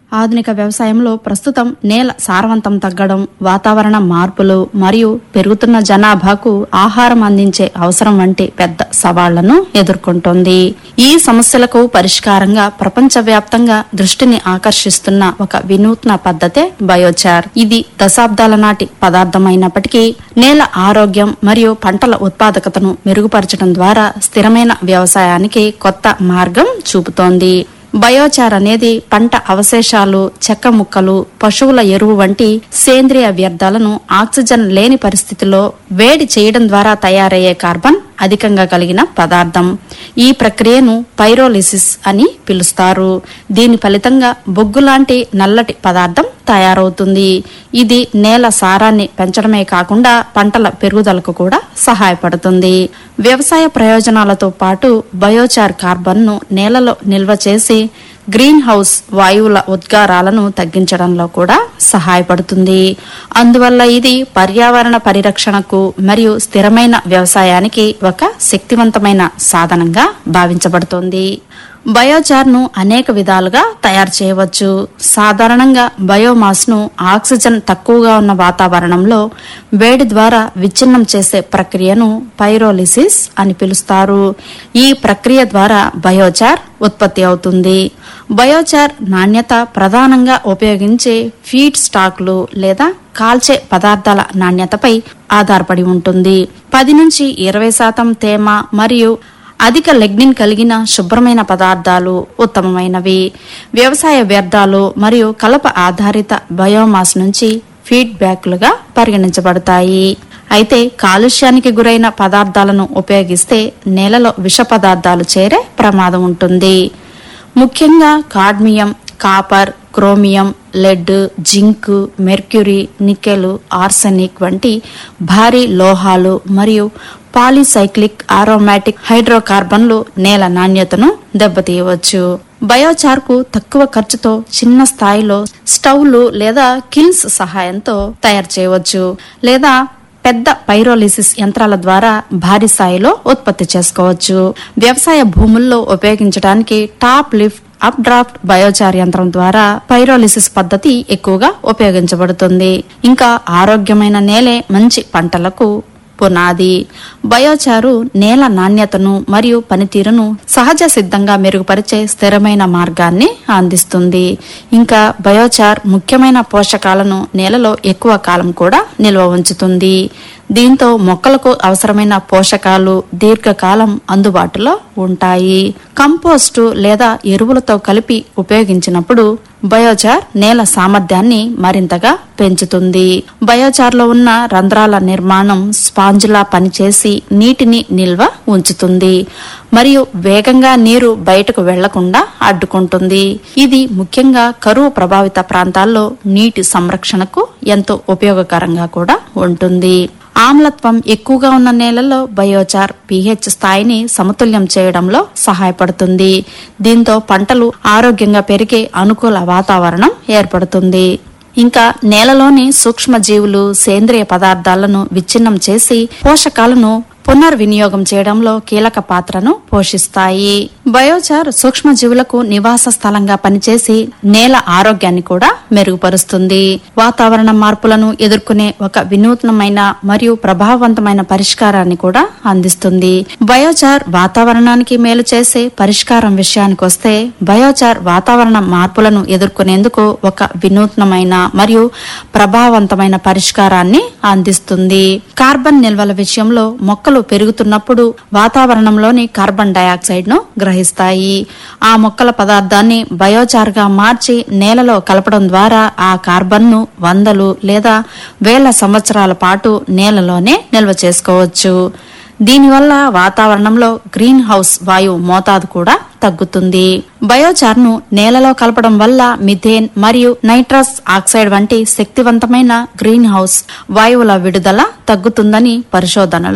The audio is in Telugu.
ఆధునిక వ్యవసాయంలో ప్రస్తుతం నేల సారవంతం తగ్గడం వాతావరణ మార్పులు మరియు పెరుగుతున్న జనాభాకు ఆహారం అందించే అవసరం వంటి పెద్ద సవాళ్లను ఎదుర్కొంటోంది ఈ సమస్యలకు పరిష్కారంగా ప్రపంచవ్యాప్తంగా దృష్టిని ఆకర్షిస్తున్న ఒక వినూత్న పద్ధతే బయోచార్ ఇది దశాబ్దాల నాటి పదార్థమైనప్పటికీ నేల ఆరోగ్యం మరియు పంటల ఉత్పాదకతను మెరుగుపరచడం ద్వారా స్థిరమైన వ్యవసాయానికి కొత్త మార్గం చూపుతోంది బయోచార్ అనేది పంట అవశేషాలు చెక్క ముక్కలు పశువుల ఎరువు వంటి సేంద్రియ వ్యర్థాలను ఆక్సిజన్ లేని పరిస్థితిలో వేడి చేయడం ద్వారా తయారయ్యే కార్బన్ అధికంగా కలిగిన పదార్థం ఈ ప్రక్రియను పైరోలిసిస్ అని పిలుస్తారు దీని ఫలితంగా బొగ్గు లాంటి నల్లటి పదార్థం తయారవుతుంది ఇది నేల సారాన్ని పెంచడమే కాకుండా పంటల పెరుగుదలకు కూడా సహాయపడుతుంది వ్యవసాయ ప్రయోజనాలతో పాటు బయోచార్ కార్బన్ను నేలలో నిల్వ చేసి గ్రీన్ హౌస్ వాయువుల ఉద్గారాలను తగ్గించడంలో కూడా సహాయపడుతుంది అందువల్ల ఇది పర్యావరణ పరిరక్షణకు మరియు స్థిరమైన వ్యవసాయానికి ఒక శక్తివంతమైన సాధనంగా భావించబడుతోంది బయోచార్ను అనేక విధాలుగా తయారు చేయవచ్చు సాధారణంగా బయోమాస్ను ఆక్సిజన్ తక్కువగా ఉన్న వాతావరణంలో వేడి ద్వారా విచ్ఛిన్నం చేసే ప్రక్రియను పైరోలిసిస్ అని పిలుస్తారు ఈ ప్రక్రియ ద్వారా బయోచార్ ఉత్పత్తి అవుతుంది బయోచార్ నాణ్యత ప్రధానంగా ఉపయోగించే ఫీడ్ స్టాక్లు లేదా కాల్చే పదార్థాల నాణ్యతపై ఆధారపడి ఉంటుంది పది నుంచి ఇరవై శాతం తేమ మరియు అధిక లెగ్నిన్ కలిగిన శుభ్రమైన పదార్థాలు ఉత్తమమైనవి వ్యవసాయ వ్యర్థాలు మరియు కలప ఆధారిత బయోమాస్ నుంచి ఫీడ్ బ్యాక్లుగా పరిగణించబడతాయి అయితే కాలుష్యానికి గురైన పదార్థాలను ఉపయోగిస్తే నేలలో విష పదార్థాలు చేరే ప్రమాదం ఉంటుంది ముఖ్యంగా cadmium copper chromium lead zinc mercury nickel arsenic వంటి భారీ లోహాలు మరియు పాలిసైక్లిక్ ఆరోమాటిక్ హైడ్రోకార్బన్లు నేల నాణ్యతను దెబ్బతీయవచ్చు బయోచార్కు తక్కువ ఖర్చుతో చిన్న స్థాయిలో స్టవ్లు లేదా కిల్స్ సహాయంతో తయారు చేయవచ్చు లేదా పెద్ద పైరోలిసిస్ యంత్రాల ద్వారా భారీ స్థాయిలో ఉత్పత్తి చేసుకోవచ్చు వ్యవసాయ భూముల్లో ఉపయోగించడానికి top lift up draft biochar యంత్రం ద్వారా పైరోలిసిస్ పద్ధతి ఎక్కువగా ఉపయోగించబడుతుంది ఇంకా ఆరోగ్యమైన నేలే మంచి పంటలకు పునాది బయోచారు నేల నాణ్యతను మరియు పనితీరును సహజ సిద్ధంగా మెరుగుపరిచే స్థిరమైన మార్గాన్ని అందిస్తుంది ఇంకా బయోచార్ ముఖ్యమైన పోషకాలను నేలలో ఎక్కువ కాలం కూడా నిల్వ ఉంచుతుంది దీంతో మొక్కలకు అవసరమైన పోషకాలు దీర్ఘకాలం అందుబాటులో ఉంటాయి కంపోస్టు లేదా ఎరువులతో కలిపి ఉపయోగించినప్పుడు బయోచార్ నేల సామర్థ్యాన్ని మరింతగా పెంచుతుంది బయోచార్లో ఉన్న రంధ్రాల నిర్మాణం స్పాంజులా పనిచేసి నీటిని నిల్వ ఉంచుతుంది మరియు వేగంగా నీరు బయటకు వెళ్లకుండా అడ్డుకుంటుంది ఇది ముఖ్యంగా కరువు ప్రభావిత ప్రాంతాల్లో నీటి సంరక్షణకు ఎంతో ఉపయోగకరంగా కూడా ఉంటుంది ఆమ్లత్వం ఎక్కువగా ఉన్న నేలల్లో బయోచార్ పీహెచ్ స్థాయిని సమతుల్యం చేయడంలో సహాయపడుతుంది దీంతో పంటలు ఆరోగ్యంగా పెరిగే అనుకూల వాతావరణం ఏర్పడుతుంది ఇంకా నేలలోని సూక్ష్మజీవులు సేంద్రియ పదార్థాలను విచ్ఛిన్నం చేసి పోషకాలను పునర్వినియోగం చేయడంలో కీలక పాత్రను పోషిస్తాయి బయోచార్ సూక్ష్మజీవులకు నివాస స్థలంగా పనిచేసి నేల ఆరోగ్యాన్ని కూడా మెరుగుపరుస్తుంది వాతావరణ మార్పులను ఎదుర్కొనే ఒక వినూత్నమైన మరియు ప్రభావవంతమైన పరిష్కారాన్ని కూడా అందిస్తుంది బయోచార్ వాతావరణానికి మేలు చేసే పరిష్కారం విషయానికి వస్తే బయోచార్ వాతావరణ మార్పులను ఎదుర్కొనేందుకు ఒక వినూత్నమైన మరియు ప్రభావవంతమైన పరిష్కారాన్ని అందిస్తుంది కార్బన్ నిల్వల విషయంలో మొక్కలు పెరుగుతున్నప్పుడు వాతావరణంలోని కార్బన్ డయాక్సైడ్ ను గ్రహిస్తాయి ఆ మొక్కల పదార్థాన్ని బయోచార్ గా మార్చి నేలలో కలపడం ద్వారా ఆ కార్బన్ ను వందలు లేదా వేల సంవత్సరాల పాటు నేలలోనే నిల్వ చేసుకోవచ్చు దీనివల్ల వాతావరణంలో గ్రీన్ హౌస్ వాయువు మోతాదు కూడా తగ్గుతుంది బయోచార్ను నేలలో కలపడం వల్ల మిథేన్ మరియు నైట్రస్ ఆక్సైడ్ వంటి శక్తివంతమైన గ్రీన్ హౌస్ వాయువుల విడుదల తగ్గుతుందని పరిశోధనలు